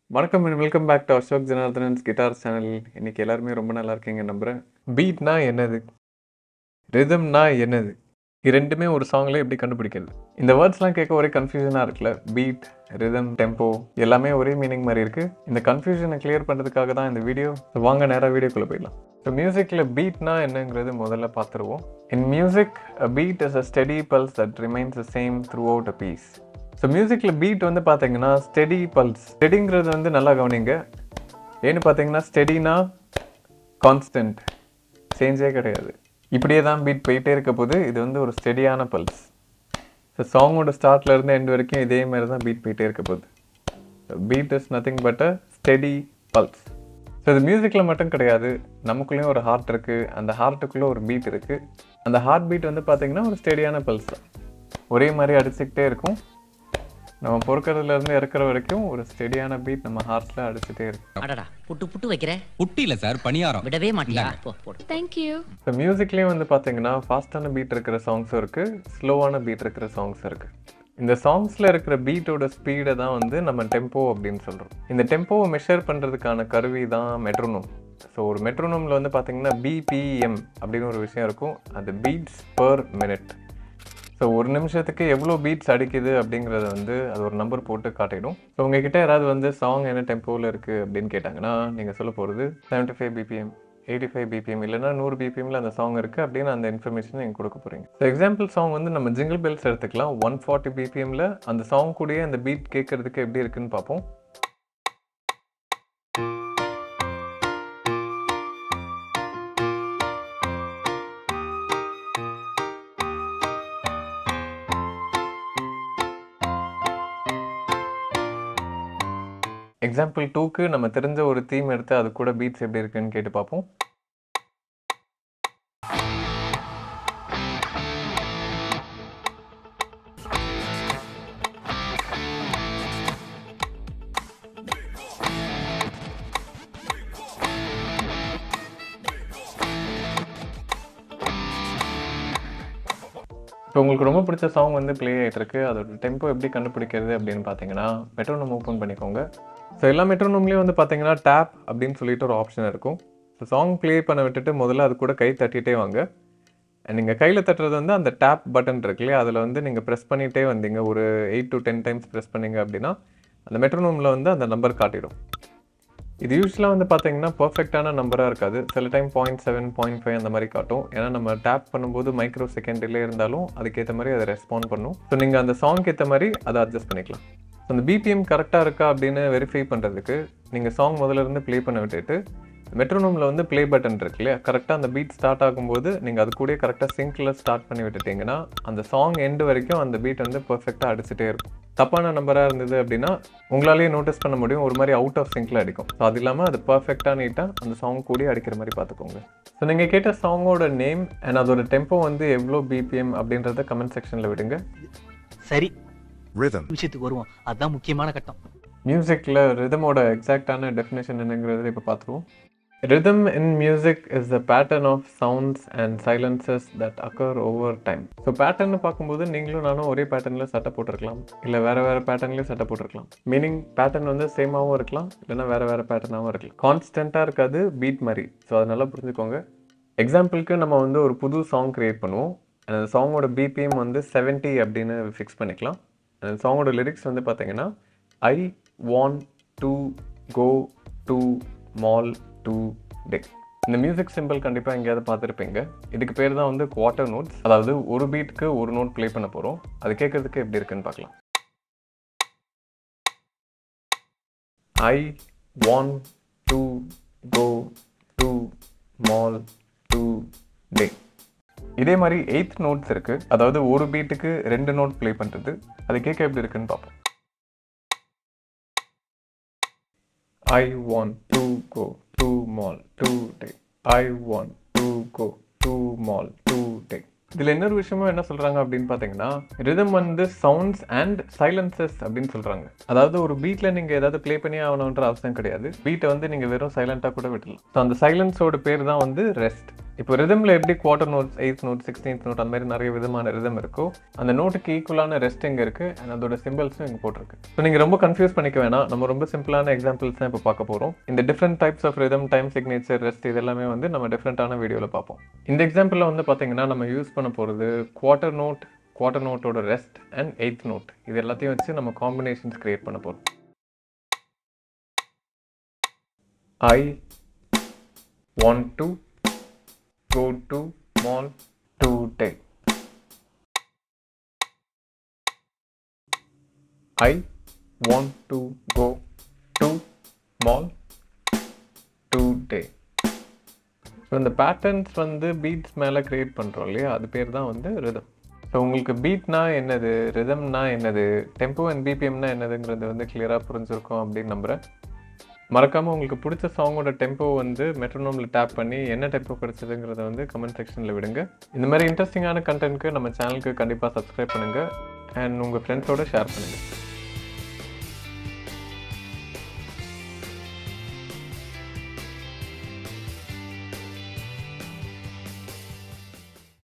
வணக்கம் and welcome back to Ashok Janardhanan's guitar channel இன்னைக்கு எல்லாருமே ரொம்ப நல்லா இருக்கீங்க நம்புறேன் பீட்னா என்னது ரிதம்னா என்னது இது ரெண்டுமே ஒரு சாங்ல எப்படி கண்டுபிடிக்கிறது இந்த வேர்ட்ஸ்லாம் கேட்க ஒரே கன்ஃபியூஷனாக இருக்குல்ல பீட் ரிதம் டெம்போ எல்லாமே ஒரே மீனிங் மாதிரி இருக்கு இந்த கன்ஃபியூஷனை கிளியர் பண்ணுறதுக்காக தான் இந்த வீடியோ வாங்க நேராக வீடியோக்குள்ளே போயிடலாம் ஸோ மியூசிக்கில் பீட்னா என்னங்கிறது முதல்ல பார்த்துருவோம் in music a beat is a steady pulse that remains the same throughout a piece so மியூசிக்கில் பீட் வந்து பார்த்தீங்கன்னா ஸ்டெடி பல்ஸ் ஸ்டெடிங்கிறது வந்து நல்லா கவனிங்க ஏன்னு பார்த்தீங்கன்னா ஸ்டெடினா கான்ஸ்டன்ட் சேஞ்சே கிடையாது இப்படியே தான் பீட் போயிட்டே இருக்க போது இது வந்து ஒரு ஸ்டெடியான பல்ஸ் ஸோ சாங்கோட ஸ்டார்ட்ல இருந்து எண்ட் வரைக்கும் இதே மாதிரி தான் பீட் போயிட்டே இருக்க போகுது beat is nothing but a steady pulse so இது மியூசிக்கில் மட்டும் கிடையாது நமக்குள்ளேயும் ஒரு ஹார்ட் இருக்குது அந்த ஹார்ட்டுக்குள்ளே ஒரு பீட் இருக்குது அந்த ஹார்ட் பீட் வந்து பார்த்தீங்கன்னா ஒரு ஸ்டெடியான பல்ஸ் தான் ஒரே மாதிரி அடிச்சுக்கிட்டே இருக்கும் நம்ம பொறுக்கிறதுல இருந்து இறக்குற வரைக்கும் ஒரு ஸ்டெடியான பீட் நம்ம ஹார்ட்ல அடிச்சுட்டே இருக்கும் அடடா புட்டு புட்டு வைக்கிற புட்டி இல்ல சார் பணியாரம் விடவே மாட்டியா போ போடு Thank you. ஸோ மியூசிக்லேயும் வந்து பார்த்தீங்கன்னா ஃபாஸ்டான பீட் இருக்கிற சாங்ஸும் இருக்குது ஸ்லோவான பீட் இருக்கிற சாங்ஸ் இருக்குது இந்த சாங்ஸில் இருக்கிற பீட்டோட ஸ்பீடை தான் வந்து நம்ம டெம்போ அப்படின்னு சொல்கிறோம் இந்த டெம்போவை மெஷர் பண்ணுறதுக்கான கருவி தான் மெட்ரோனோம் ஸோ ஒரு மெட்ரோனோமில் வந்து பார்த்தீங்கன்னா பிபிஎம் அப்படின்னு ஒரு விஷயம் இருக்கும் அது பீட்ஸ் per மினிட் ஸோ ஒரு நிமிஷத்துக்கு எவ்வளோ பீட்ஸ் அடிக்குது அப்படிங்கிறத வந்து அது ஒரு நம்பர் போட்டு காட்டிடும் ஸோ உங்ககிட்ட யாராவது வந்து சாங் என்ன டெம்போவில் இருக்குது அப்படின்னு கேட்டாங்கன்னா நீங்கள் சொல்ல போகிறது seventy five BPM eighty five BPM இல்லைனா நூறு பிபிஎம்ல அந்த சாங் இருக்குது அப்படின்னு அந்த இன்ஃபர்மேஷன் நீங்கள் கொடுக்க போகிறீங்க ஸோ எக்ஸாம்பிள் சாங் வந்து நம்ம ஜிங்கிள் பெல்ஸ் எடுத்துக்கலாம் ஒன் ஃபார்ட்டி பிபிஎம்ல அந்த சாங் கூடயே அந்த பீட் கேட்கறதுக்கு எப்படி இருக்குன்னு பார்ப்போம் எக்ஸாம்பிள் டூக்கு நம்ம தெரிஞ்ச ஒரு தீம் எடுத்து அது கூட பீட்ஸ் எப்படி இருக்குன்னு கேட்டு பார்ப்போம் இப்போ உங்களுக்கு ரொம்ப பிடிச்ச சாங் வந்து ப்ளே ஆகிட்டு இருக்கு அதோட டெம்போ எப்படி கண்டுபிடிக்கிறது அப்படின்னு பார்த்தீங்கன்னா மெட்ரோனம் ஓப்பன் பண்ணிக்கோங்க ஸோ எல்லா மெட்ரோனோம்லேயும் வந்து பார்த்தீங்கன்னா டேப் அப்படின்னு சொல்லிட்டு ஒரு ஆப்ஷன் இருக்கும் ஸோ சாங் ப்ளே பண்ண விட்டுட்டு முதல்ல அது கூட கை தட்டிகிட்டே வாங்க நீங்கள் கையில் தட்டுறது வந்து அந்த டேப் பட்டன் இருக்கு இல்லையா அதில் வந்து நீங்கள் ப்ரெஸ் பண்ணிகிட்டே வந்தீங்க ஒரு eight to ten times press பண்ணீங்க அப்படின்னா அந்த மெட்ரோனோமில் வந்து அந்த நம்பர் காட்டிடும் இது யூஸ்வலாக வந்து பார்த்தீங்கன்னா பர்ஃபெக்டான நம்பராக இருக்காது சில time point seven point five அந்த மாதிரி காட்டும் ஏன்னா நம்ம டேப் பண்ணும்போது மைக்ரோ செகண்ட் டிலே இருந்தாலும் அதுக்கேற்ற மாதிரி அதை ரெஸ்பாண்ட் பண்ணும் ஸோ நீங்கள் அந்த சாங்க்கு ஏற்ற மாதிரி அதை அட்ஜஸ்ட் பண்ணிக்கலாம் ஸோ அந்த பிபிஎம் கரெக்டாக இருக்கா அப்படின்னு வெரிஃபை பண்ணுறதுக்கு நீங்கள் சாங் முதல்ல இருந்து ப்ளே பண்ண விட்டுட்டு மெட்ரோனோமில் வந்து ப்ளே பட்டன் இருக்கு இல்லையா கரெக்டாக அந்த பீட் ஸ்டார்ட் ஆகும்போது நீங்கள் அது கூட கரெக்டாக சிங்கில் ஸ்டார்ட் பண்ணி விட்டுட்டீங்கன்னா அந்த சாங் எண்டு வரைக்கும் அந்த பீட் வந்து பர்ஃபெக்டாக அடிச்சுட்டே இருக்கும் தப்பான நம்பராக இருந்தது அப்படின்னா உங்களாலேயே நோட்டீஸ் பண்ண முடியும் ஒரு மாதிரி அவுட் ஆஃப் சிங்கில் அடிக்கும் ஸோ அது இல்லாமல் அது பர்ஃபெக்டாக நீட்டாக அந்த சாங் கூட அடிக்கிற மாதிரி பார்த்துக்கோங்க ஸோ நீங்கள் கேட்ட சாங்கோட நேம் அண்ட் அதோட டெம்போ வந்து எவ்வளோ பிபிஎம் அப்படின்றத கமெண்ட் செக்ஷனில் விடுங்க சரி Rhythm. விஷயத்துக்கு வருவோம் அதுதான் முக்கியமான கட்டம் மியூசிக்கில் ரிதமோட எக்ஸாக்டான டெஃபினேஷன் என்னங்கிறத இப்போ பார்த்துருவோம் Rhythm in music is the pattern of sounds and silences that occur over time. So pattern பார்க்கும்போது நீங்களும் நானும் ஒரே பேட்டர்னில் சட்டை போட்டிருக்கலாம் இல்லை வேறு வேறு பேட்டர்ன்லேயும் சட்டை போட்டிருக்கலாம் மீனிங் பேட்டர்ன் வந்து சேமாகவும் இருக்கலாம் இல்லைன்னா வேறு வேறு பேட்டர்னாகவும் இருக்கலாம் கான்ஸ்டண்ட்டாக இருக்காது பீட் மாதிரி ஸோ அதை நல்லா புரிஞ்சுக்கோங்க எக்ஸாம்பிளுக்கு நம்ம வந்து ஒரு புது சாங் க்ரியேட் பண்ணுவோம் அந்த சாங்கோட பிபிஎம் வந்து 70 அப்படின்னு ஃபிக்ஸ் பண்ணிக்கலாம் அந்த சாங்கோட லிரிக்ஸ் வந்து பார்த்தீங்கன்னா I want to go to mall today இந்த மியூசிக் சிம்பிள் கண்டிப்பாக எங்கேயாவது பார்த்துருப்பீங்க இதுக்கு பேர் தான் வந்து குவார்ட்டர் நோட்ஸ் அதாவது ஒரு பீட்டுக்கு ஒரு நோட் ப்ளே பண்ண போகிறோம் அது கேட்கறதுக்கு எப்படி இருக்குன்னு பார்க்கலாம் I want to go to mall today இதே மாதிரி எயித் நோட்ஸ் இருக்கு அதாவது ஒரு பீட்டுக்கு ரெண்டு நோட் ப்ளே பண்ணுறது அது கேட்க எப்படி இருக்குன்னு பார்ப்போம் I want to go to mall today I want to go to mall today இதில் இன்னொரு விஷயமும் என்ன சொல்கிறாங்க அப்படின்னு பார்த்தீங்கன்னா ரிதம் வந்து சவுண்ட்ஸ் அண்ட் சைலன்சஸ் அப்படின்னு சொல்கிறாங்க அதாவது ஒரு பீட்டில் நீங்கள் ஏதாவது ப்ளே பண்ணி ஆகணுன்ற அவசியம் கிடையாது பீட்டை வந்து நீங்கள் வெறும் சைலண்ட்டாக கூட விடலாம் ஸோ அந்த சைலன்ஸோட பேர் தான் வந்து ரெஸ்ட் இப்போ ரிதமில் எப்படி quarter notes eighth note sixteenth note அந்த மாதிரி நிறைய விதமான ரிதம் இருக்கோ அந்த நோட்டுக்கு ஈக்குவலான ரெஸ்ட் எங்கே இருக்குது அண்ட் அதோட சிம்பிள்ஸும் இங்கே போட்டிருக்கு ஸோ நீங்கள் ரொம்ப கன்ஃபியூஸ் பண்ணிக்க வேணாம் நம்ம ரொம்ப சிம்பிளான எக்ஸாம்பிள்ஸ் தான் இப்போ பார்க்க போகிறோம் இந்த different types of rhythm time signature rest இது எல்லாமே வந்து நம்ம டிஃப்ரெண்ட்டான வீடியோவில் பார்ப்போம் இந்த எக்ஸாம்பிளில் வந்து பார்த்தீங்கன்னா நம்ம யூஸ் பண்ண போகிறது குவார்டர் நோட் குவார்டர் நோட்டோட ரெஸ்ட் அண்ட் எயித் நோட் இது எல்லாத்தையும் வச்சு நம்ம காம்பினேஷன்ஸ் கிரியேட் பண்ண போகிறோம் I want to go to mall today. I want to go to mall today. So இந்த பேட்டர்ன்ஸ் வந்து பீட்ஸ் மேலே க்ரியேட் பண்ணுறோம் இல்லையா அது பேர் தான் வந்து ரிதம் ஸோ உங்களுக்கு பீட்னா என்னது ரிதம்னா என்னது டெம்போ அண்ட் பிபிஎம்னா என்னதுங்கிறது வந்து கிளியராக புரிஞ்சிருக்கும் அப்படின்னு நம்புகிறேன் மறக்காமல் உங்களுக்கு பிடிச்ச சாங்கோட டெம்போ வந்து மெட்ரோனோமில் டேப் பண்ணி என்ன டெம்போ கிடைச்சதுங்கிறத வந்து கமெண்ட் செக்ஷனில் விடுங்க இந்த மாதிரி இன்ட்ரெஸ்டிங்கான கண்டென்ட்க்கு நம்ம சேனலுக்கு கண்டிப்பாக சப்ஸ்கிரைப் பண்ணுங்கள் அண்ட் உங்கள் ஃப்ரெண்ட்ஸோட ஷேர் பண்ணுங்கள்